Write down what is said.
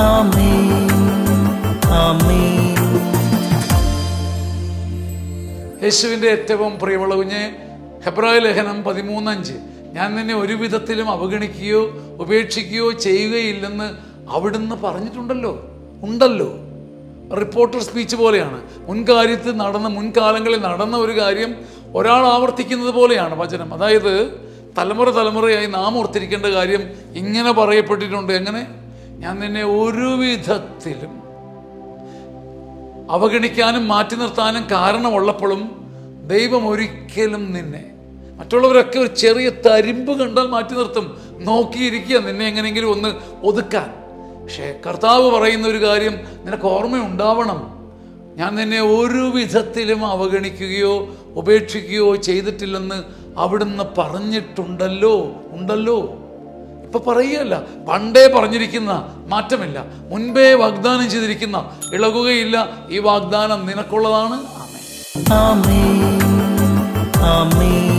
ആമേൻ ആമേൻ യേശുവിൻ്റെ ഏറ്റവും പ്രിയമുള്ള കുഞ്ഞ് ഹെബ്രായ ലേഖനം പതിമൂന്നഞ്ച് ഞാൻ നിന്നെ ഒരു വിധത്തിലും അവഗണിക്കുകയോ ഉപേക്ഷിക്കുകയോ ചെയ്യുകയില്ലെന്ന് അവിടുന്ന് പറഞ്ഞിട്ടുണ്ടല്ലോ ഉണ്ടല്ലോ റിപ്പോർട്ടർ സ്പീച്ച് പോലെയാണ് മുൻകാര്യത്തിൽ നടന്ന മുൻകാലങ്ങളിൽ നടന്ന ഒരു കാര്യം ഒരാൾ ആവർത്തിക്കുന്നത് പോലെയാണ് വചനം അതായത് തലമുറ തലമുറയായി നാം ഓർത്തിരിക്കേണ്ട കാര്യം ഇങ്ങനെ പറയപ്പെട്ടിട്ടുണ്ട് എങ്ങനെ ഞാൻ നിന്നെ ഒരു വിധത്തിലും അവഗണിക്കാനും മാറ്റി നിർത്താനും കാരണമുള്ളപ്പോഴും ദൈവം ഒരിക്കലും നിന്നെ മറ്റുള്ളവരൊക്കെ ഒരു ചെറിയ തരിമ്പ് കണ്ടാൽ മാറ്റി നിർത്തും നോക്കിയിരിക്കുക നിന്നെ എങ്ങനെയെങ്കിലും ഒന്ന് ഒതുക്കാൻ പക്ഷേ കർത്താവ് പറയുന്ന ഒരു കാര്യം നിനക്ക് ഓർമ്മയുണ്ടാവണം ഞാൻ നിന്നെ ഒരു വിധത്തിലും അവഗണിക്കുകയോ ഉപേക്ഷിക്കുകയോ ചെയ്തിട്ടില്ലെന്ന് അവിടുന്ന് പറഞ്ഞിട്ടുണ്ടല്ലോ ഉണ്ടല്ലോ ഇപ്പൊ പറയുകയല്ല പണ്ടേ പറഞ്ഞിരിക്കുന്ന മാറ്റമില്ല മുൻപേ വാഗ്ദാനം ചെയ്തിരിക്കുന്ന ഇളകുകയില്ല ഈ വാഗ്ദാനം നിനക്കുള്ളതാണ് ആമേൻ ആമേൻ ആമേൻ